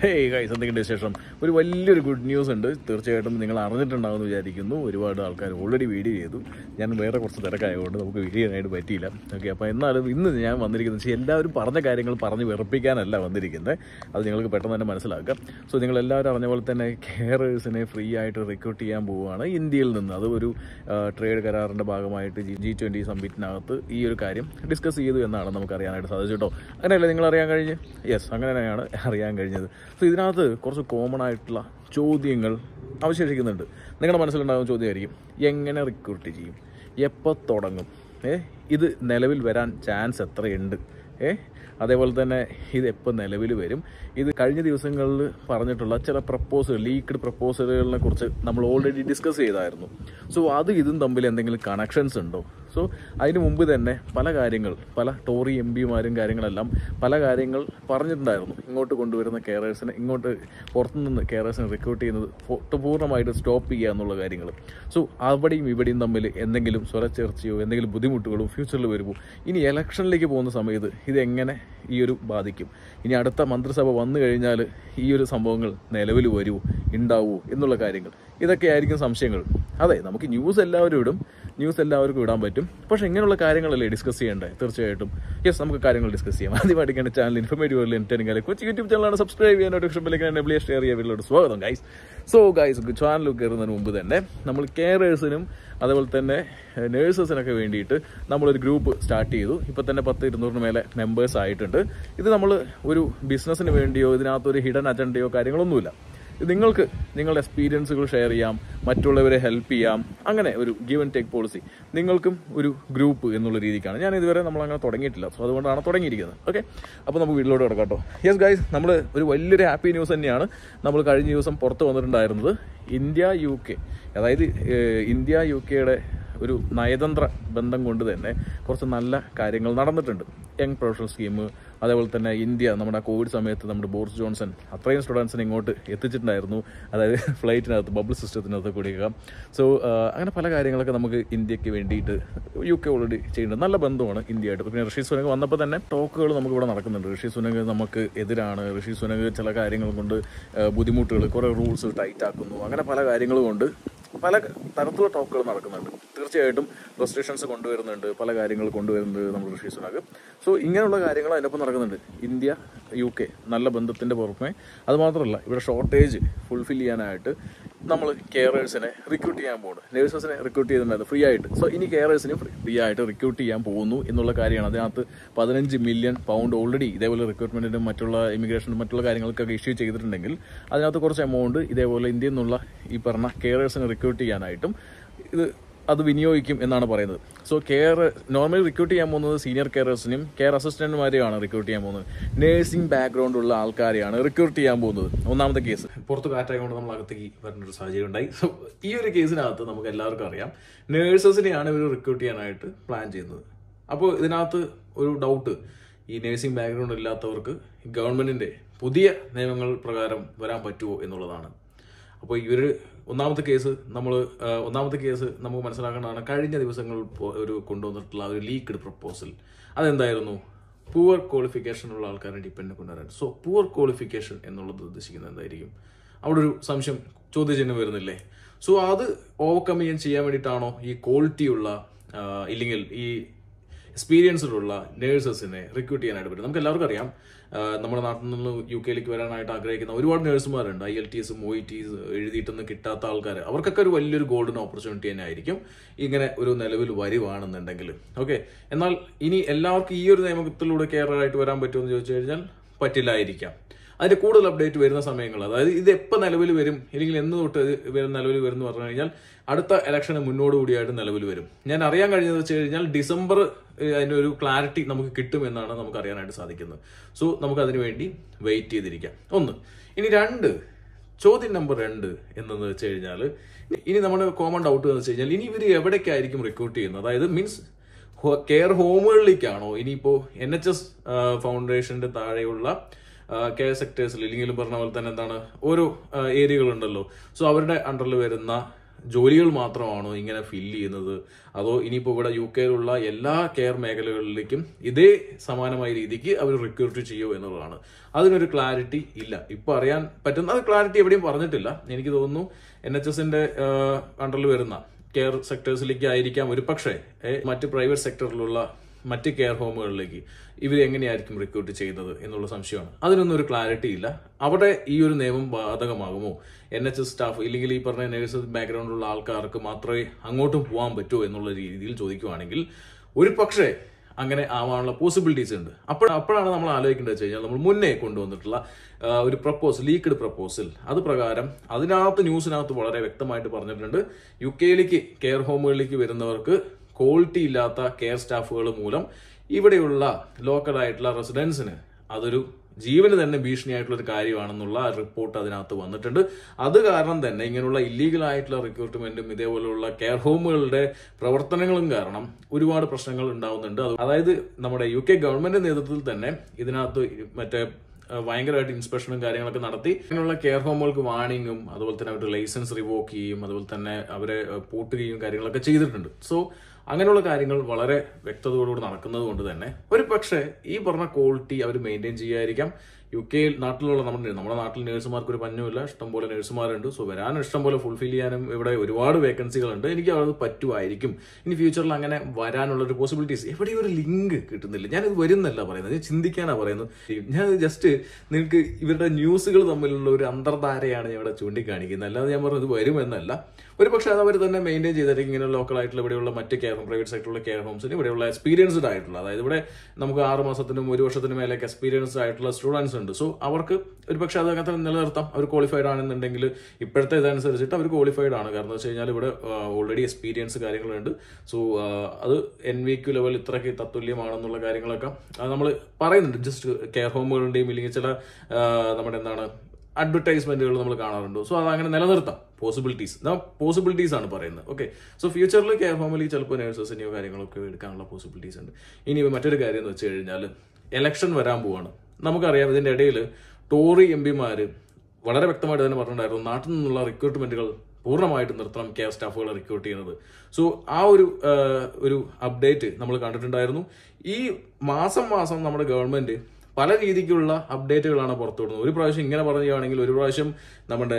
hey guys എന്തെങ്കിലും വിശേഷം ഒരു വലിയൊരു ഗുഡ് ന്യൂസ് ഉണ്ട് തീർച്ചയായിട്ടും നിങ്ങൾ അറിഞ്ഞിട്ടുണ്ടാവുമെന്ന് വിചാരിക്കുന്നു ഒരുപാട് ആൾക്കാർ ഓൾറെഡി വീഡിയോ ചെയ്തു ഞാൻ വേറെ കുറച്ച് തിരക്കായതുകൊണ്ട് നമുക്ക് വീഡിയോ ചെയ്യാനായിട്ട് പറ്റിയില്ല ഓക്കെ അപ്പോൾ എന്നാലും ഇന്ന് ഞാൻ വന്നിരിക്കുന്നത് വെച്ചാൽ എല്ലാവരും പറഞ്ഞ കാര്യങ്ങൾ പറഞ്ഞ് വെറുപ്പിക്കാനല്ല വന്നിരിക്കുന്നത് അത് നിങ്ങൾക്ക് പെട്ടെന്ന് തന്നെ മനസ്സിലാക്കാം സോ നിങ്ങൾ എല്ലാവരും അറിഞ്ഞ പോലെ തന്നെ കെയറേഴ്സിനെ ഫ്രീ ആയിട്ട് റിക്രൂട്ട് ചെയ്യാൻ പോവുകയാണ് ഇന്ത്യയിൽ നിന്ന് അത് ഒരു ട്രേഡ് കരാറിൻ്റെ ഭാഗമായിട്ട് ജി ജി ട്വൻറ്റി സമ്മിറ്റിനകത്ത് ഈ ഒരു കാര്യം ഡിസ്കസ് ചെയ്തു എന്നാണ് നമുക്ക് അറിയാനായിട്ട് സാധിച്ചു കേട്ടോ അങ്ങനെയല്ലേ നിങ്ങൾ അറിയാൻ കഴിഞ്ഞ് യെസ് അങ്ങനെ തന്നെയാണ് അറിയാൻ കഴിഞ്ഞത് സോ ഇതിനകത്ത് കുറച്ച് കോമൺ ആയിട്ടുള്ള ചോദ്യങ്ങൾ അവശേഷിക്കുന്നുണ്ട് നിങ്ങളുടെ മനസ്സിലുണ്ടാകുന്ന ചോദ്യമായിരിക്കും എങ്ങനെ റിക്രൂട്ട് ചെയ്യും എപ്പോൾ തുടങ്ങും ഏ ഇത് നിലവിൽ വരാൻ ചാൻസ് എത്രയുണ്ട് ഏ അതേപോലെ തന്നെ ഇത് എപ്പോൾ നിലവിൽ വരും ഇത് കഴിഞ്ഞ ദിവസങ്ങളിൽ പറഞ്ഞിട്ടുള്ള ചില പ്രപ്പോസൽ ലീക്ക്ഡ് പ്രപ്പോസലുകളെ കുറിച്ച് നമ്മൾ ഓൾറെഡി ഡിസ്കസ് ചെയ്തായിരുന്നു സോ അത് ഇതും തമ്മിൽ എന്തെങ്കിലും കണക്ഷൻസ് ഉണ്ടോ സോ അതിന് മുമ്പ് തന്നെ പല കാര്യങ്ങൾ പല ടോറി എം പിമാരും കാര്യങ്ങളെല്ലാം പല കാര്യങ്ങൾ പറഞ്ഞിട്ടുണ്ടായിരുന്നു ഇങ്ങോട്ട് കൊണ്ടുവരുന്ന കെയറേഴ്സിനെ ഇങ്ങോട്ട് പുറത്തുനിന്ന് കെയറേഴ്സിനെ റിക്രൂട്ട് ചെയ്യുന്നത് ഫു- പൂർണ്ണമായിട്ട് സ്റ്റോപ്പ് ചെയ്യുക എന്നുള്ള കാര്യങ്ങൾ സോ അവിടെയും ഇവിടെയും തമ്മിൽ എന്തെങ്കിലും സ്വരച്ചേർച്ചയോ എന്തെങ്കിലും ബുദ്ധിമുട്ടുകളോ ഫ്യൂച്ചറിൽ വരുമോ ഇനി ഇലക്ഷനിലേക്ക് പോകുന്ന സമയത്ത് ഇതെങ്ങനെ ഈ ഒരു ബാധിക്കും ഇനി അടുത്ത മന്ത്രിസഭ വന്നു കഴിഞ്ഞാൽ ഈ ഒരു സംഭവങ്ങൾ നിലവിൽ വരുമോ ഉണ്ടാവുമോ എന്നുള്ള കാര്യങ്ങൾ ഇതൊക്കെ ആയിരിക്കും സംശയങ്ങൾ അതെ നമുക്ക് ന്യൂസ് എല്ലാവരും ഇടും ന്യൂസ് എല്ലാവർക്കും ഇടാൻ പറ്റും പക്ഷേ ഇങ്ങനെയുള്ള കാര്യങ്ങളല്ലേ ഡിസ്കസ് ചെയ്യണ്ടേ തീർച്ചയായിട്ടും യെസ് നമുക്ക് കാര്യങ്ങൾ ഡിസ്കസ് ചെയ്യാം ആദ്യമായിട്ട് എൻ്റെ ചാനൽ ഇൻഫർമേറ്റീവ് എൻ്റെനിക്കാലെ കൊച്ചു യൂട്യൂബ് ചാനലാണ് സബ്സ്ക്രൈബ് ചെയ്യാൻ നോട്ടിഫിക്കേഷൻ ബെല്ലേക്ക് എന്നെ ഷെയർ ചെയ്യാൻ വീട്ടിലോട്ട് സ്വാഗതം ഗൈസ് സോ ഗൈസ് ചാനൽ കയറുന്നതിന് മുമ്പ് തന്നെ നമ്മൾ കെയറേഴ്സിനും അതേപോലെ തന്നെ നേഴ്സസിനൊക്കെ വേണ്ടിയിട്ട് നമ്മളൊരു ഗ്രൂപ്പ് സ്റ്റാർട്ട് ചെയ്തു ഇപ്പം തന്നെ പത്ത് ഇരുന്നൂറിന് മേലെ മെമ്പേഴ്സ് ആയിട്ടുണ്ട് ഇത് നമ്മൾ ഒരു ബിസിനസ്സിന് വേണ്ടിയോ ഇതിനകത്തൊരു ഹിഡൻ അജണ്ടയോ കാര്യങ്ങളൊന്നുമില്ല ഇത് നിങ്ങൾക്ക് നിങ്ങളുടെ എക്സ്പീരിയൻസുകൾ ഷെയർ ചെയ്യാം മറ്റുള്ളവരെ ഹെൽപ്പ് ചെയ്യാം അങ്ങനെ ഒരു ഗീവ് ആൻഡ് ടേക്ക് പോളിസി നിങ്ങൾക്കും ഒരു ഗ്രൂപ്പ് എന്നുള്ള രീതിക്കാണ് ഞാൻ ഇതുവരെ നമ്മൾ അങ്ങനെ തുടങ്ങിയിട്ടില്ല സോ അതുകൊണ്ടാണ് തുടങ്ങിയിരിക്കുന്നത് ഓക്കെ അപ്പോൾ നമുക്ക് വീട്ടിലോട്ട് കിടക്കാം കേട്ടോ യെസ് ഗൈസ് നമ്മൾ ഒരു വലിയൊരു ഹാപ്പി ന്യൂസ് തന്നെയാണ് നമ്മൾ കഴിഞ്ഞ ദിവസം പുറത്ത് വന്നിട്ടുണ്ടായിരുന്നത് ഇന്ത്യ യു കെ അതായത് ഏഹ്, ഇന്ത്യ യു കെയുടെ ഒരു നയതന്ത്ര ബന്ധം കൊണ്ട് തന്നെ കുറച്ച് നല്ല കാര്യങ്ങൾ നടന്നിട്ടുണ്ട് യങ് പ്രൊഫഷണൽ സ്കീം അതേപോലെ തന്നെ ഇന്ത്യ നമ്മുടെ ആ കോവിഡ് സമയത്ത് നമ്മുടെ ബോറിസ് ജോൺസൺ അത്രയും സ്റ്റുഡൻസിനെ ഇങ്ങോട്ട് എത്തിച്ചിട്ടുണ്ടായിരുന്നു അതായത് ഫ്ലൈറ്റിനകത്ത് ബബിൾ സിസ്റ്റത്തിനകത്ത് കൂടിയൊക്കെ സോ അങ്ങനെ പല കാര്യങ്ങളൊക്കെ നമുക്ക് ഇന്ത്യക്ക് വേണ്ടിയിട്ട് യു കെ ഓൾറെഡി ചെയ്യുന്നുണ്ട് നല്ല ബന്ധമാണ് ഇന്ത്യയായിട്ട് പിന്നെ ഋഷി സുനക് വന്നപ്പോൾ തന്നെ ടോക്കുകൾ നമുക്ക് ഇവിടെ നടക്കുന്നുണ്ട് ഋഷി സുനക് നമുക്ക് എതിരാണ് ഋഷി സുനക് ചില കാര്യങ്ങൾ കൊണ്ട് ആ, ബുദ്ധിമുട്ടുകൾ കുറേ റൂൾസ് ടൈറ്റ് ആക്കുന്നു അങ്ങനെ പല കാര്യങ്ങളും കൊണ്ട് പല തരത്തിലുള്ള ടോക്കുകൾ നടക്കുന്നുണ്ട് തീർച്ചയായിട്ടും റെസ്ട്രിക്ഷൻസ് കൊണ്ടുവരുന്നുണ്ട് പല കാര്യങ്ങൾ കൊണ്ടുവരുന്നുണ്ട് നമ്മുടെ ഋഷി സുനാഗ് സോ ഇങ്ങനെയുള്ള കാര്യങ്ങൾ അതിനൊപ്പം നടക്കുന്നുണ്ട് ഇന്ത്യ യു കെ നല്ല ബന്ധത്തിന്റെ പുറമെ അത് മാത്രമല്ല ഇവിടെ ഷോർട്ടേജ് ഫുൾഫിൽ ചെയ്യാനായിട്ട് നമ്മൾ കെയറേഴ്സിനെ റിക്രൂട്ട് ചെയ്യാൻ പോകുന്നു നേഴ്സസിനെ റിക്രൂട്ട് ചെയ്തിട്ടുണ്ടായിരുന്നു ഫ്രീ ആയിട്ട് സോ ഇനി കെയറേഴ്സിനെ ഫ്രീ ആയിട്ട് റിക്രൂട്ട് ചെയ്യാൻ പോകുന്നു എന്നുള്ള കാര്യമാണ് അതിനകത്ത് പതിനഞ്ച് മില്യൺ പൗണ്ട് ഓൾറെഡി ഇതേപോലെ റിക്രൂട്ട്മെന്റിനും മറ്റുള്ള ഇമിഗ്രേഷനും മറ്റുള്ള കാര്യങ്ങൾക്കൊക്കെ ഇഷ്യൂ ചെയ്തിട്ടുണ്ടെങ്കിൽ അതിനകത്ത് കുറച്ച് എമൗണ്ട് ഇതേപോലെ ഇന്ത്യയിൽ നിന്നുള്ള ഈ പറഞ്ഞ കെയറേഴ്സിനെ റിക്രൂട്ട് ചെയ്യാനായിട്ടും ഇത് അത് വിനിയോഗിക്കും എന്നാണ് പറയുന്നത് സോ കെയർ നോർമലി റിക്രൂട്ട് ചെയ്യാൻ പോകുന്നത് സീനിയർ കെയറേഴ്സിനും കെയർ അസിസ്റ്റന്റുമാരെയാണ് റിക്രൂട്ട് ചെയ്യാൻ പോകുന്നത് നേഴ്സിംഗ് ബാക്ക്ഗ്രൗണ്ട് ഉള്ള ആൾക്കാരെയാണ് റിക്രൂട്ട് ചെയ്യാൻ പോകുന്നത് ഒന്നാമത്തെ കേസ് പുറത്ത് കാറ്റായതുകൊണ്ട് നമ്മൾ അകത്തേക്ക് വരുന്ന ഒരു സാഹചര്യം ഉണ്ടായി സോ ഈ ഒരു കേസിനകത്ത് നമുക്ക് എല്ലാവർക്കും അറിയാം നേഴ്സസിനെയാണ് ഇവർ റിക്രൂട്ട് ചെയ്യാനായിട്ട് പ്ലാൻ ചെയ്യുന്നത് അപ്പോൾ ഇതിനകത്ത് ഒരു ഡൗട്ട് ഈ നേഴ്സിംഗ് ബാക്ക്ഗ്രൗണ്ട് ഇല്ലാത്തവർക്ക് ഗവൺമെന്റിന്റെ പുതിയ നിയമങ്ങൾ പ്രകാരം വരാൻ പറ്റുമോ എന്നുള്ളതാണ് അപ്പോൾ ഇവർ ഒന്നാമത്തെ കേസ് നമ്മൾ ഒന്നാമത്തെ കേസ് നമുക്ക് മനസ്സിലാക്കേണ്ടതാണ് കഴിഞ്ഞ ദിവസങ്ങളിൽ പോ- ഒരു കൊണ്ടുവന്നിട്ടുള്ള ഒരു ലീക്ക്ഡ് പ്രപ്പോസൽ അതെന്തായിരുന്നു പുവർ ക്വാളിഫിക്കേഷൻ ഉള്ള ആൾക്കാരെ ഡിപ്പെൻഡ് കൊണ്ടുവരാൻ സോ പുവർ ക്വാളിഫിക്കേഷൻ എന്നുള്ളത് ഉദ്ദേശിക്കുന്നത് എന്തായിരിക്കും അവിടെ ഒരു സംശയം ചോദ്യചിഹ്നം വരുന്നില്ലേ സോ അത് ഓവർകം ചെയ്യാൻ ചെയ്യാൻ വേണ്ടിയിട്ടാണോ ഈ ക്വാളിറ്റിയുള്ള ഇല്ലെങ്കിൽ ഈ എക്സ്പീരിയൻസിലുള്ള നേഴ്സസിനെ റിക്രൂട്ട് ചെയ്യാനായിട്ട് പറ്റും നമുക്ക് എല്ലാവർക്കും അറിയാം ആ, നമ്മുടെ നാട്ടിൽ നിന്ന് യു കെയിലേക്ക് വരാനായിട്ട് ആഗ്രഹിക്കുന്ന ഒരുപാട് നേഴ്സുമാരുണ്ട് ഐ എൽ ടി എസും ഒ ഇ ടിസ് എഴുതിയിട്ടൊന്നും കിട്ടാത്ത ആൾക്കാർ അവർക്കൊക്കെ ഒരു വലിയൊരു ഗോൾഡൻ ഓപ്പർച്യൂണിറ്റി തന്നെ ആയിരിക്കും ഇങ്ങനെ ഒരു നിലവിൽ വരുവാണെന്നുണ്ടെങ്കിൽ ഓക്കെ എന്നാൽ ഇനി എല്ലാവർക്കും ഈ ഒരു നിയമത്തിലൂടെ കെയർ ആയിട്ട് വരാൻ പറ്റുമെന്ന് ചോദിച്ചു കഴിഞ്ഞാൽ പറ്റില്ലായിരിക്കാം അതിന്റെ കൂടുതൽ അപ്ഡേറ്റ് വരുന്ന സമയങ്ങൾ അതായത് ഇത് എപ്പോൾ നിലവിൽ വരും ഇല്ലെങ്കിൽ എന്ന് തൊട്ട് ഇത് വരും നിലവിൽ വരും എന്ന് പറഞ്ഞു കഴിഞ്ഞാൽ അടുത്ത ഇലക്ഷന് മുന്നോടുകൂടിയായിട്ട് നിലവിൽ വരും ഞാൻ അറിയാൻ കഴിഞ്ഞത് വെച്ച് കഴിഞ്ഞാൽ ഡിസംബർ ഏഹ്, അതിന്റെ ഒരു ക്ലാരിറ്റി നമുക്ക് കിട്ടും എന്നാണ് നമുക്ക് അറിയാനായിട്ട് സാധിക്കുന്നത് സോ നമുക്ക് അതിനു വേണ്ടി വെയിറ്റ് ചെയ്തിരിക്കാം ഒന്ന് ഇനി രണ്ട് ചോദ്യം നമ്പർ രണ്ട് എന്നത് വെച്ച് കഴിഞ്ഞാൽ ഇനി നമ്മുടെ കോമൺ ഡൗട്ട് എന്ന് വെച്ച് കഴിഞ്ഞാൽ ഇനി ഇവർ എവിടേക്കായിരിക്കും റിക്രൂട്ട് ചെയ്യുന്നത് അതായത് മീൻസ് കെയർ ഹോമുകളിലേക്കാണോ ഇനിയിപ്പോ എൻ എച്ച് എസ് ഫൗണ്ടേഷന്റെ താഴെയുള്ള കെയർ സെക്ടേഴ്സിൽ ഇല്ലെങ്കിലും പറഞ്ഞ പോലെ തന്നെ എന്താണ് ഓരോ ഏരിയകളുണ്ടല്ലോ സോ അവരുടെ അണ്ടറിൽ വരുന്ന ജോലികൾ മാത്രമാണോ ഇങ്ങനെ ഫില്ല് ചെയ്യുന്നത് അതോ ഇനിയിപ്പോൾ ഇവിടെ യു കെയിലുള്ള എല്ലാ കെയർ മേഖലകളിലേക്കും ഇതേ സമാനമായ രീതിക്ക് അവർ റിക്രൂട്ട് ചെയ്യുമോ എന്നുള്ളതാണ് അതിനൊരു ക്ലാരിറ്റി ഇല്ല ഇപ്പൊ അറിയാൻ പറ്റുന്ന അത് ക്ലാരിറ്റി എവിടെയും പറഞ്ഞിട്ടില്ല എനിക്ക് തോന്നുന്നു എൻ എച്ച് എസിന്റെ അണ്ടറിൽ വരുന്ന കെയർ സെക്ടേഴ്സിലേക്ക് ആയിരിക്കാം ഒരു പക്ഷേ മറ്റ് പ്രൈവറ്റ് സെക്ടറിലുള്ള മറ്റ് കെയർ ഹോമുകളിലേക്ക് ഇവർ എങ്ങനെയായിരിക്കും റിക്രൂട്ട് ചെയ്യുന്നത് എന്നുള്ള സംശയമാണ് അതിനൊന്നും ഒരു ക്ലാരിറ്റി ഇല്ല അവിടെ ഈ ഒരു നിയമം ബാധകമാകുമോ എൻ എച്ച് എസ് സ്റ്റാഫ് ഇല്ലെങ്കിൽ ഈ പറഞ്ഞ നേഴ്സ് ബാക്ക്ഗ്രൗണ്ടിലുള്ള ആൾക്കാർക്ക് മാത്രമേ അങ്ങോട്ടും പോകാൻ പറ്റുമോ എന്നുള്ള രീതിയിൽ ചോദിക്കുവാണെങ്കിൽ ഒരു പക്ഷേ അങ്ങനെ ആവാനുള്ള പോസിബിലിറ്റീസ് ഉണ്ട് അപ്പോൾ അപ്പോഴാണ് നമ്മൾ ആലോചിക്കേണ്ടത് വെച്ച് കഴിഞ്ഞാൽ നമ്മൾ മുന്നേ കൊണ്ടുവന്നിട്ടുള്ള ആ, ഒരു പ്രപ്പോസൽ ലീക്ക്ഡ് പ്രപ്പോസൽ അത് പ്രകാരം അതിനകത്ത് ന്യൂസിനകത്ത് വളരെ വ്യക്തമായിട്ട് പറഞ്ഞിട്ടുണ്ട് യു കെയിലേക്ക് കെയർ ഹോമുകളിലേക്ക് വരുന്നവർക്ക് ക്വാളിറ്റി ഇല്ലാത്ത കെയർ സ്റ്റാഫുകൾ മൂലം ഇവിടെയുള്ള ലോക്കൽ ആയിട്ടുള്ള റെസിഡൻസിന് അതൊരു ജീവന് തന്നെ ഭീഷണിയായിട്ടുള്ള ഒരു കാര്യമാണെന്നുള്ള റിപ്പോർട്ട് അതിനകത്ത് വന്നിട്ടുണ്ട് അത് കാരണം തന്നെ ഇങ്ങനെയുള്ള ഇല്ലീഗൽ ആയിട്ടുള്ള റിക്രൂട്ട്മെന്റും ഇതേപോലെയുള്ള കെയർ ഹോമുകളുടെ പ്രവർത്തനങ്ങളും കാരണം ഒരുപാട് പ്രശ്നങ്ങൾ ഉണ്ടാവുന്നുണ്ട് അത് അതായത് നമ്മുടെ യു കെ ഗവൺമെന്റ് നേതൃത്വത്തിൽ തന്നെ ഇതിനകത്ത് മറ്റേ ഏഹ് ഭയങ്കരമായിട്ട് ഇൻസ്പെക്ഷനും കാര്യങ്ങളൊക്കെ നടത്തി അങ്ങനെയുള്ള കെയർ ഹോമുകൾക്ക് വാണിങ്ങും അതുപോലെ തന്നെ അവരുടെ ലൈസൻസ് റിവോക്ക് ചെയ്യും അതുപോലെ തന്നെ അവരെ ഏഹ് പൂട്ടുകയും കാര്യങ്ങളൊക്കെ ചെയ്തിട്ടുണ്ട് സോ അങ്ങനെയുള്ള കാര്യങ്ങൾ വളരെ വ്യക്തതയോടുകൂടി നടക്കുന്നത് കൊണ്ട് തന്നെ ഒരു പക്ഷേ ഈ പറഞ്ഞ ക്വാളിറ്റി അവർ മെയിൻറ്റെയിൻ ചെയ്യാതിരിക്കാം യു കെയിൽ നാട്ടിലുള്ള നമ്മുടെ നമ്മുടെ നാട്ടിൽ നഴ്സുമാർക്ക് ഒരു പഞ്ഞുമില്ല ഇഷ്ടംപോലെ നഴ്സുമാരുണ്ട് സോ വരാൻ ഇഷ്ടംപോലെ ഫുൾഫിൽ ചെയ്യാനും ഇവിടെ ഒരുപാട് വേക്കൻസികളുണ്ട് എനിക്ക് അത് പറ്റുമായിരിക്കും ഇനി ഫ്യൂച്ചറിൽ അങ്ങനെ വരാനുള്ള ഒരു പോസിബിലിറ്റീസ് എവിടെയും ഒരു ലിങ്ക് കിട്ടുന്നില്ല ഞാനിത് വരുന്നല്ല പറയുന്നത് ഞാൻ ചിന്തിക്കാനാണ് പറയുന്നത് ഞാൻ ജസ്റ്റ് നിങ്ങൾക്ക് ഇവരുടെ ന്യൂസുകൾ തമ്മിലുള്ള ഒരു അന്തർധാരയാണ് ഞാൻ ഇവിടെ ചൂണ്ടിക്കാണിക്കുന്നത് അല്ലാതെ ഞാൻ പറഞ്ഞത് വരുമെന്നല്ല ഒരു പക്ഷേ അത് അവർ തന്നെ മെയിൻറ്റെയിൻ ചെയ്തിരിക്കും ഇങ്ങനെ ലോക്കൽ ആയിട്ടുള്ള ഇവിടെയുള്ള മറ്റ് കെയർ ഹോം പ്രൈവറ്റ് സെക്ടറിലുള്ള കെയർ ഹോംസിന് ഇവിടെയുള്ള എക്സ്പീരിയൻസ്ഡ് ആയിട്ടുള്ള അതായത് ഇവിടെ നമുക്ക് ആറ് മാസത്തിനും ഒരു വർഷത്തിനും മേലേക്ക് എക്സ്പീരിയൻസ്ഡ് ആയിട്ടുള്ള സ്റ്റുഡൻസ് ഉണ്ട് സോ അവർക്ക് ഒരു പക്ഷേ അത് അങ്ങനത്തെ നിലനിർത്താം അവർ ക്വാളിഫൈഡ് ആണെന്നുണ്ടെങ്കിൽ ഇപ്പോഴത്തെ ഇതനുസരിച്ചിട്ട് അവർ ക്വാളിഫൈഡ് ആണ് കാരണം എന്ന് വെച്ച് കഴിഞ്ഞാൽ ഇവിടെ ഓൾറെഡി എക്സ്പീരിയൻസ് കാര്യങ്ങളുണ്ട് സോ അത് എൻ വി ക്യു ലെവൽ ഇത്രയ്ക്ക് തത്തുല്യമാണെന്നുള്ള കാര്യങ്ങളൊക്കെ നമ്മൾ പറയുന്നുണ്ട് ജസ്റ്റ് കെയർ ഹോമുകളുടെയും ഇല്ലെങ്കിൽ ചില ആ, നമ്മുടെ എന്താണ് അഡ്വർടൈസ്മെന്റുകൾ നമ്മൾ കാണാറുണ്ട് സോ അത് അങ്ങനെ നിലനിർത്താം പോസിബിലിറ്റീസ് പോസിബിലിറ്റീസ് ആണ് പറയുന്നത് ഓക്കെ സോ ഫ്യൂച്ചറിൽ കെയർ ഹോമിൽ ചിലപ്പോൾ നേഴ്സസിനെയോ കാര്യങ്ങളൊക്കെ എടുക്കാനുള്ള പോസിബിലിറ്റീസ് ഉണ്ട് ഇനി മറ്റൊരു കാര്യം എന്ന് വെച്ച് കഴിഞ്ഞാൽ എലക്ഷൻ വരാൻ പോവാണ് നമുക്കറിയാം ഇതിന്റെ ഇടയിൽ ടോറി എം പിമാര് വളരെ വ്യക്തമായിട്ട് തന്നെ പറഞ്ഞിട്ടുണ്ടായിരുന്നു നാട്ടിൽ നിന്നുള്ള റിക്രൂട്ട്മെന്റുകൾ പൂർണ്ണമായിട്ട് നിർത്തണം കെയർ സ്റ്റാഫുകളെ റിക്രൂട്ട് ചെയ്യുന്നത് സോ ആ ഒരു ആ, ഒരു അപ്ഡേറ്റ് നമ്മൾ കണ്ടിട്ടുണ്ടായിരുന്നു ഈ മാസം മാസം നമ്മുടെ ഗവൺമെന്റ് പല രീതിക്കുള്ള അപ്ഡേറ്റുകളാണ് പുറത്തുവിടുന്നത് ഒരു പ്രാവശ്യം ഇങ്ങനെ പറയുകയാണെങ്കിൽ ഒരു പ്രാവശ്യം നമ്മുടെ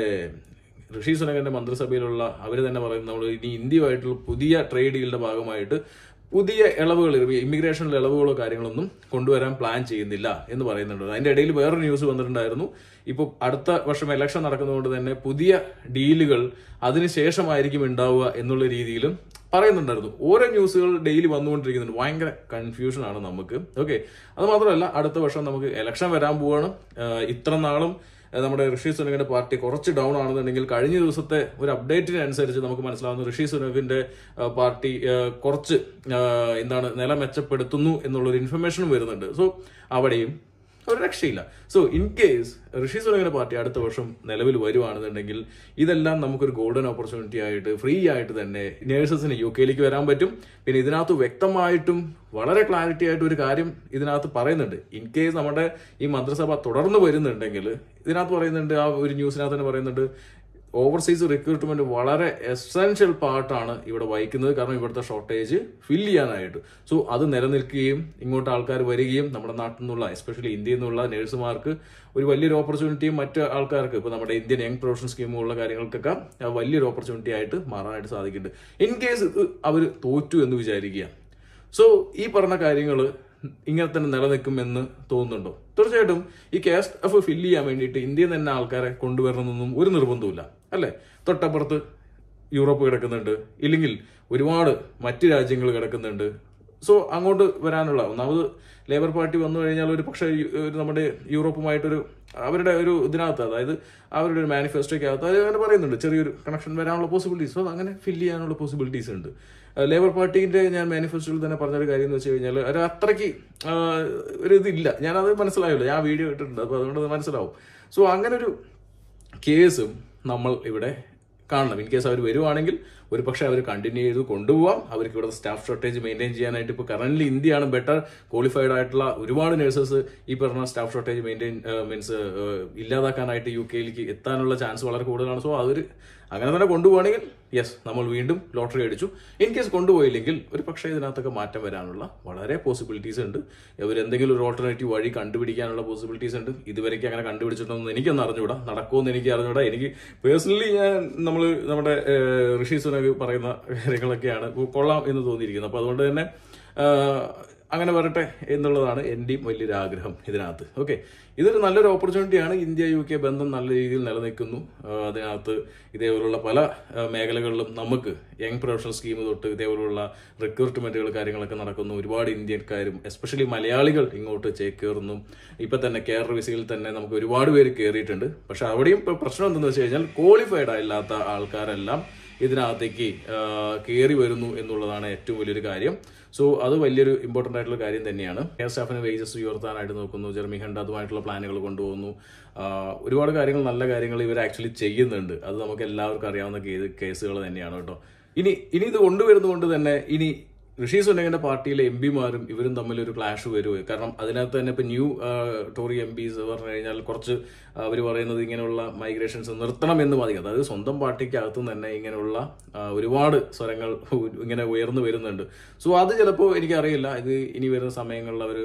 ഋഷി സുനകന്റെ മന്ത്രിസഭയിലുള്ള അവർ തന്നെ പറയും നമ്മൾ ഇനി ഇന്ത്യയുമായിട്ടുള്ള പുതിയ ട്രേഡ് ഡീലിന്റെ ഭാഗമായിട്ട് പുതിയ ഇളവുകൾ ഇമിഗ്രേഷനിലെ ഇളവുകളോ കാര്യങ്ങളൊന്നും കൊണ്ടുവരാൻ പ്ലാൻ ചെയ്യുന്നില്ല എന്ന് പറയുന്നുണ്ട് അതിന്റെ ഇടയിൽ വേറൊരു ന്യൂസ് വന്നിട്ടുണ്ടായിരുന്നു ഇപ്പോൾ അടുത്ത വർഷം ഇലക്ഷൻ നടക്കുന്നതുകൊണ്ട് തന്നെ പുതിയ ഡീലുകൾ അതിനുശേഷമായിരിക്കും ഉണ്ടാവുക എന്നുള്ള രീതിയിലും പറയുന്നുണ്ടായിരുന്നു ഓരോ ന്യൂസുകൾ ഡെയിലി വന്നുകൊണ്ടിരിക്കുന്നുണ്ട് ഭയങ്കര കൺഫ്യൂഷൻ ആണ് നമുക്ക് ഓക്കെ അത് മാത്രമല്ല അടുത്ത വർഷം നമുക്ക് ഇലക്ഷൻ വരാൻ പോവാണ് ആഹ് ഇത്ര നാളും ആഹ് നമ്മുടെ ഋഷി സുനകിന്റെ പാർട്ടി കുറച്ച് ഡൗൺ ആണെന്നുണ്ടെങ്കിൽ കഴിഞ്ഞ ദിവസത്തെ ഒരു അപ്ഡേറ്റിനനുസരിച്ച് നമുക്ക് മനസ്സിലാവുന്നു ഋഷി സുനകിന്റെ ആഹ് പാർട്ടി ആഹ് കുറച്ച് ആഹ് എന്താണ് നില മെച്ചപ്പെടുത്തുന്നു എന്നുള്ളൊരു ഇൻഫർമേഷനും വരുന്നുണ്ട് സോ അവിടെയും ഒരു രക്ഷയില്ല സോ ഇൻ കേസ് ഋഷി സുനകിന്റെ പാർട്ടി അടുത്ത വർഷം നിലവിൽ വരുവാണെന്നുണ്ടെങ്കിൽ ഇതെല്ലാം നമുക്കൊരു ഗോൾഡൻ ഓപ്പർച്യൂണിറ്റി ആയിട്ട് ഫ്രീ ആയിട്ട് തന്നെ നേഴ്സസിന് യു കെയിലേക്ക് വരാൻ പറ്റും പിന്നെ ഇതിനകത്ത് വ്യക്തമായിട്ടും വളരെ ക്ലാരിറ്റി ആയിട്ട് ഒരു കാര്യം ഇതിനകത്ത് പറയുന്നുണ്ട് ഇൻ കേസ് നമ്മുടെ ഈ മന്ത്രിസഭ തുടർന്ന് വരുന്നുണ്ടെങ്കിൽ ഇതിനകത്ത് പറയുന്നുണ്ട് ആ ഒരു ന്യൂസിനകത്ത് തന്നെ പറയുന്നുണ്ട് ഓവർസീസ് റിക്രൂട്ട്മെന്റ് വളരെ എസെൻഷ്യൽ പാർട്ടാണ് ഇവിടെ വഹിക്കുന്നത് കാരണം ഇവിടുത്തെ ഷോർട്ടേജ് ഫിൽ ചെയ്യാനായിട്ട് സോ അത് നിലനിൽക്കുകയും ഇങ്ങോട്ട് ആൾക്കാർ വരികയും നമ്മുടെ നാട്ടിൽ നിന്നുള്ള എസ്പെഷ്യലി ഇന്ത്യയിൽ നിന്നുള്ള നഴ്സുമാർക്ക് ഒരു വലിയൊരു ഓപ്പർച്യൂണിറ്റിയും മറ്റ് ആൾക്കാർക്ക് ഇപ്പോൾ നമ്മുടെ ഇന്ത്യൻ യങ് പ്രൊഫഷൻ സ്കീമുള്ള കാര്യങ്ങൾക്കൊക്കെ ആ വലിയൊരു ഓപ്പർച്യൂണിറ്റി ആയിട്ട് മാറാനായിട്ട് സാധിക്കുന്നുണ്ട് ഇൻ കേസ് അവർ തോറ്റു എന്ന് വിചാരിക്കുക സോ ഈ പറഞ്ഞ കാര്യങ്ങൾ ഇങ്ങനെ തന്നെ നിലനിൽക്കുമെന്ന് തോന്നുന്നുണ്ടോ തീർച്ചയായിട്ടും ഈ കാസ്റ്റ് എഫ് ഫില്ല് ചെയ്യാൻ വേണ്ടിയിട്ട് ഇന്ത്യയിൽ തന്നെ ആൾക്കാരെ കൊണ്ടുവരണമെന്നൊന്നും ഒരു നിർബന്ധമില്ല അല്ലേ തൊട്ടപ്പുറത്ത് യൂറോപ്പ് കിടക്കുന്നുണ്ട് ഇല്ലെങ്കിൽ ഒരുപാട് മറ്റ് രാജ്യങ്ങൾ കിടക്കുന്നുണ്ട് സോ അങ്ങോട്ട് വരാനുള്ള ഒന്നാമത് ലേബർ പാർട്ടി വന്നു കഴിഞ്ഞാൽ ഒരു പക്ഷേ യു- ഒരു നമ്മുടെ യൂറോപ്പുമായിട്ടൊരു അവരുടെ ഒരു ഇതിനകത്ത് അതായത് അവരുടെ ഒരു മാനിഫെസ്റ്റോയ്ക്കകത്ത് അത് അങ്ങനെ പറയുന്നുണ്ട് ചെറിയൊരു കണക്ഷൻ വരാനുള്ള പോസിബിലിറ്റീസ് സോ അങ്ങനെ ഫില്ല് ചെയ്യാനുള്ള പോസിബിലിറ്റീസ് ഉണ്ട് ആ, ലേബർ പാർട്ടിന്റെ ഞാൻ മാനിഫെസ്റ്റോയിൽ തന്നെ പറഞ്ഞൊരു കാര്യം എന്ന് വെച്ച് കഴിഞ്ഞാൽ ഒരു അത്രയ്ക്ക് ആ, ഒരു ഇതില്ല ഞാനത് മനസ്സിലായല്ലോ ഞാൻ വീഡിയോ ഇട്ടിട്ടുണ്ട് അപ്പോൾ അതുകൊണ്ട് അത് മനസ്സിലാവും സോ അങ്ങനെ ഒരു കേസും നമ്മൾ ഇവിടെ കാണണം ഇൻ കേസ് അവർ വരുവാണെങ്കിൽ ഒരു പക്ഷേ അവർ കണ്ടിന്യൂ ചെയ്ത് കൊണ്ടുപോകാം അവർക്ക് ഇവിടെ സ്റ്റാഫ് ഷോർട്ടേജ് മെയിൻറ്റെയിൻ ചെയ്യാനായിട്ട് ഇപ്പോൾ കറന്റ് ഇന്ത്യയാണ് ബെറ്റർ ക്വാളിഫൈഡ് ആയിട്ടുള്ള ഒരുപാട് നഴ്സസ് ഈ പറഞ്ഞ സ്റ്റാഫ് ഷോർട്ടേജ് മെയിൻറ്റെയിൻ മീൻസ് ഇല്ലാതാക്കാനായിട്ട് യു കെയിലേക്ക് എത്താനുള്ള ചാൻസ് വളരെ കൂടുതലാണ് സോ അവർ അങ്ങനെ തന്നെ കൊണ്ടുപോകണമെങ്കിൽ യെസ് നമ്മൾ വീണ്ടും ലോട്ടറി അടിച്ചു ഇൻ കേസ് കൊണ്ടുപോയില്ലെങ്കിൽ ഒരു പക്ഷേ ഇതിനകത്തൊക്കെ മാറ്റം വരാനുള്ള വളരെ പോസിബിലിറ്റീസ് ഉണ്ട് ഇവർ എന്തെങ്കിലും ഒരു ഓൾട്ടർനേറ്റീവ് വഴി കണ്ടുപിടിക്കാനുള്ള പോസിബിലിറ്റീസ് ഉണ്ട് ഇതുവരെയ്ക്ക് അങ്ങനെ കണ്ടുപിടിച്ചിട്ടൊന്നും എനിക്കൊന്നും അറിഞ്ഞൂടാ നടക്കുമെന്ന് എനിക്ക് അറിഞ്ഞൂടാ എനിക്ക് പേഴ്സണലി ഞാൻ നമ്മൾ നമ്മുടെ ഏഹ്, ഋഷി സുനക് പറയുന്ന കാര്യങ്ങളൊക്കെയാണ് കൊള്ളാം എന്ന് തോന്നിയിരിക്കുന്നത് അപ്പോൾ അതുകൊണ്ട് തന്നെ ആഹ്, അങ്ങനെ വരട്ടെ എന്നുള്ളതാണ് എൻ്റെയും വലിയൊരു ആഗ്രഹം ഇതിനകത്ത് ഓക്കെ ഇതൊരു നല്ലൊരു ഓപ്പർച്യൂണിറ്റിയാണ് ഇന്ത്യ യു കെ ബന്ധം നല്ല രീതിയിൽ നിലനിൽക്കുന്നു ആഹ് അതിനകത്ത് ഇതേപോലുള്ള പല ആഹ് മേഖലകളിലും നമുക്ക് യങ് പ്രൊഫഷണൽ സ്കീം തൊട്ട് ഇതേപോലുള്ള റിക്രൂട്ട്മെന്റുകൾ കാര്യങ്ങളൊക്കെ നടക്കുന്നു ഒരുപാട് ഇന്ത്യക്കാരും എസ്പെഷ്യലി മലയാളികൾ ഇങ്ങോട്ട് ചേക്കേറുന്നു ഇപ്പൊ തന്നെ കേരള വിസയിൽ തന്നെ നമുക്ക് ഒരുപാട് പേര് കയറിയിട്ടുണ്ട് പക്ഷെ അവിടെയും ഇപ്പൊ പ്രശ്നം എന്തെന്ന് വെച്ച് കഴിഞ്ഞാൽ ക്വാളിഫൈഡ് അല്ലാത്ത ആൾക്കാരെല്ലാം ഇതിനകത്തേക്ക് കയറി വരുന്നു എന്നുള്ളതാണ് ഏറ്റവും വലിയൊരു കാര്യം സോ അത് വലിയൊരു ഇമ്പോർട്ടൻ്റ് ആയിട്ടുള്ള കാര്യം തന്നെയാണ് എയർ സ്റ്റാഫിന് വേജസ് ഉയർത്താനായിട്ട് നോക്കുന്നു ജെർമി ഹണ്ട് അതുമായിട്ടുള്ള പ്ലാനുകൾ കൊണ്ടുപോകുന്നു ആ, ഒരുപാട് കാര്യങ്ങൾ നല്ല കാര്യങ്ങൾ ഇവർ ആക്ച്വലി ചെയ്യുന്നുണ്ട് അത് നമുക്ക് എല്ലാവർക്കും അറിയാവുന്ന കേസുകൾ തന്നെയാണ് കേട്ടോ ഇനി ഇനി ഇത് കൊണ്ടുവരുന്നതുകൊണ്ട് തന്നെ ഇനി ഋഷി സുനകന്റെ പാർട്ടിയിലെ എം പിമാരും ഇവരും തമ്മിൽ ഒരു ക്ലാഷ് വരുമോ കാരണം അതിനകത്ത് തന്നെ ഇപ്പൊ ന്യൂ ടോറി എം പിസ് പറഞ്ഞു കഴിഞ്ഞാൽ കുറച്ച് അവർ പറയുന്നത് ഇങ്ങനെയുള്ള മൈഗ്രേഷൻസ് നിർത്തണം എന്ന് മതി അതായത് സ്വന്തം പാർട്ടിക്കകത്തും തന്നെ ഇങ്ങനെയുള്ള ആ, ഒരുപാട് സ്വരങ്ങൾ ഉ- ഇങ്ങനെ ഉയർന്നു വരുന്നുണ്ട് സോ അത് ചിലപ്പോൾ എനിക്കറിയില്ല ഇത് ഇനി വരുന്ന സമയങ്ങളിൽ അവർ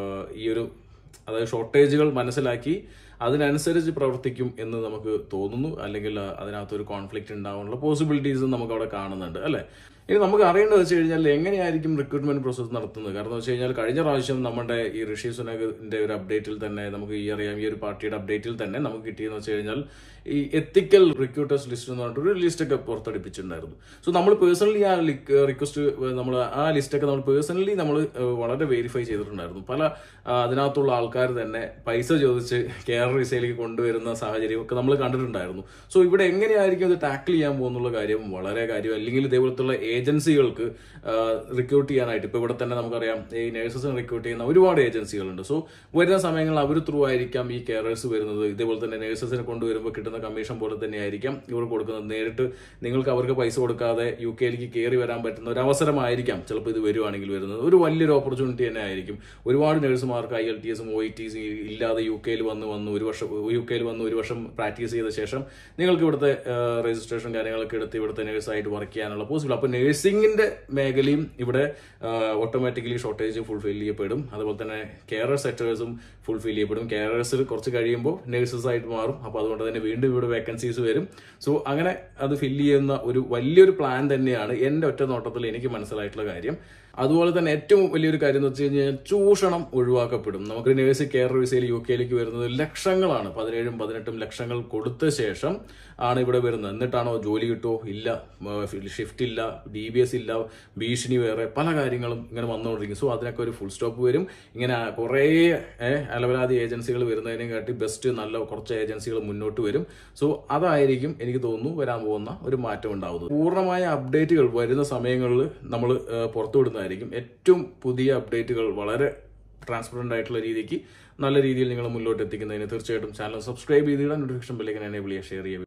ഈ ഒരു അതായത് ഷോർട്ടേജുകൾ മനസ്സിലാക്കി അതിനനുസരിച്ച് പ്രവർത്തിക്കും എന്ന് നമുക്ക് തോന്നുന്നു അല്ലെങ്കിൽ അതിനകത്തൊരു കോൺഫ്ലിക്റ്റ് ഉണ്ടാവാനുള്ള പോസിബിലിറ്റീസ് നമുക്ക് അവിടെ കാണുന്നുണ്ട് അല്ലേ ഇനി നമുക്ക് അറിയേണ്ടത് വെച്ച് കഴിഞ്ഞാൽ എങ്ങനെയായിരിക്കും റിക്രൂട്ട്മെന്റ് പ്രോസസ്സ് നടത്തുന്നത് കാരണം വെച്ച് കഴിഞ്ഞാൽ കഴിഞ്ഞ പ്രാവശ്യം നമ്മുടെ ഈ ഋഷി സുനകിന്റെ ഒരു അപ്ഡേറ്റിൽ തന്നെ നമുക്ക് ഈ അറിയാം ഈ ഒരു പാർട്ടിയുടെ അപ്ഡേറ്റിൽ തന്നെ നമുക്ക് കിട്ടിയെന്ന് വെച്ച് കഴിഞ്ഞാൽ ഈ എത്തിക്കൽ റിക്രൂട്ടേഴ്സ് ലിസ്റ്റ് എന്ന് പറഞ്ഞിട്ട് ഒരു ലിസ്റ്റ് ഒക്കെ പുറത്തടിപ്പിച്ചിട്ടുണ്ടായിരുന്നു സോ നമ്മൾ പേഴ്സണലി ആ റിക്വസ്റ്റ് നമ്മൾ ആ ലിസ്റ്റൊക്കെ നമ്മൾ പേഴ്സണലി നമ്മൾ വളരെ വെരിഫൈ ചെയ്തിട്ടുണ്ടായിരുന്നു പല ആ, അതിനകത്തുള്ള ആൾക്കാർ തന്നെ പൈസ ചോദിച്ച് കേരള വിസയിലേക്ക് കൊണ്ടുവരുന്ന സാഹചര്യം ഒക്കെ നമ്മൾ കണ്ടിട്ടുണ്ടായിരുന്നു സോ ഇവിടെ എങ്ങനെയായിരിക്കും ഇത് ടാക്കിൾ ചെയ്യാൻ പോകുന്നുള്ള കാര്യം വളരെ കാര്യം അല്ലെങ്കിൽ ഇതേപോലത്തുള്ള ഏജൻസികൾക്ക് റിക്രൂട്ട് ചെയ്യാനായിട്ട് ഇപ്പൊ ഇവിടെ തന്നെ നമുക്കറിയാം ഈ നഴ്സസിനെ റിക്രൂട്ട് ചെയ്യുന്ന ഒരുപാട് ഏജൻസികളുണ്ട് സോ വരുന്ന സമയങ്ങളിൽ അവർ ത്രൂ ആയിരിക്കാം ഈ കെയറേഴ്സ് വരുന്നത് ഇതേപോലെ തന്നെ നഴ്സസിനെ കൊണ്ടുവരുമ്പോൾ കിട്ടുന്ന കമ്മീഷൻ പോലെ തന്നെ ആയിരിക്കാം ഇവർ കൊടുക്കുന്നത് നേരിട്ട് നിങ്ങൾക്ക് അവർക്ക് പൈസ കൊടുക്കാതെ യു കെയിലേക്ക് കയറി വരാൻ പറ്റുന്ന ഒരു അവസരമായിരിക്കാം ചിലപ്പോൾ ഇത് വരുവാണെങ്കിൽ വരുന്നത് ഒരു വലിയൊരു ഓപ്പർച്യൂണിറ്റി തന്നെ ആയിരിക്കും ഒരുപാട് നഴ്സുമാർക്ക് ഐ എൽ ടി എസും ഒ ഇ ടി ഇല്ലാതെ യു കെയിൽ വന്ന് വന്ന് ഒരു വർഷം യു കെയിൽ വന്ന് ഒരു വർഷം പ്രാക്ടീസ് ചെയ്ത ശേഷം നിങ്ങൾക്ക് ഇവിടുത്തെ രജിസ്ട്രേഷൻ കാര്യങ്ങളൊക്കെ എടുത്ത് ഇവിടുത്തെ നഴ്സായിട്ട് വർക്ക് ചെയ്യാനുള്ള പോസിബിൾ അപ്പോൾ നഴ്സിംഗിന്റെ മേഖലയും ഇവിടെ ഓട്ടോമാറ്റിക്കലി ഷോർട്ടേജ് ഫുൾഫിൽ ചെയ്യപ്പെടും അതുപോലെ തന്നെ കെയറർ സെക്ടേഴ്സും ഫുൾഫിൽ ചെയ്യപ്പെടും കെയറേഴ്സ് കുറച്ച് കഴിയുമ്പോൾ നഴ്സസ് ആയിട്ട് മാറും അപ്പോൾ അതുകൊണ്ട് തന്നെ വീണ്ടും ഇവിടെ വേക്കൻസീസ് വരും സോ അങ്ങനെ അത് ഫില്ല് ചെയ്യുന്ന ഒരു വലിയൊരു പ്ലാൻ തന്നെയാണ് എൻ്റെ ഒറ്റ നോട്ടത്തിൽ എനിക്ക് മനസ്സിലായിട്ടുള്ള കാര്യം അതുപോലെ തന്നെ ഏറ്റവും വലിയൊരു കാര്യം എന്ന് വെച്ച് കഴിഞ്ഞാൽ ചൂഷണം ഒഴിവാക്കപ്പെടും നമുക്ക് നേഴ്സ് കെയർ വിസയിൽ യു കെയിലേക്ക് വരുന്നത് ലക്ഷങ്ങളാണ് പതിനേഴും പതിനെട്ടും ലക്ഷങ്ങൾ കൊടുത്ത ശേഷം ആണ് ഇവിടെ വരുന്നത് എന്നിട്ടാണോ ജോലി കിട്ടുമോ ഇല്ല ഷിഫ്റ്റ് ഇല്ല ഡി ബി എസ് ഇല്ല ഭീഷണി വേറെ പല കാര്യങ്ങളും ഇങ്ങനെ വന്നുകൊണ്ടിരിക്കും സോ അതിനൊക്കെ ഒരു ഫുൾ സ്റ്റോപ്പ് വരും ഇങ്ങനെ കുറേ ഏഹ്, അലവലാതി ഏജൻസികൾ വരുന്നതിനെ കാട്ടി ബെസ്റ്റ് നല്ല കുറച്ച് ഏജൻസികൾ മുന്നോട്ട് വരും സോ അതായിരിക്കും എനിക്ക് തോന്നുന്നു വരാൻ പോകുന്ന ഒരു മാറ്റം ഉണ്ടാവുന്നത് പൂർണ്ണമായ അപ്ഡേറ്റുകൾ വരുന്ന സമയങ്ങളിൽ നമ്മൾ പുറത്തുവിടുന്നതായിരിക്കും ഏറ്റവും പുതിയ അപ്ഡേറ്റുകൾ വളരെ ട്രാൻസ്പെറന്റ് ആയിട്ടുള്ള രീതിക്ക് നല്ല രീതിയിൽ നിങ്ങൾ മുന്നോട്ട് എത്തിക്കുന്നതിന് തീർച്ചയായിട്ടും ചാനൽ സബ്സ്ക്രൈബ് ചെയ്തിടാൻ നോട്ടിഫിക്കേഷൻ ബെല്ലേക്ക് എനേബിൾ ചെയ്യുക ഷെയർ ചെയ്യുക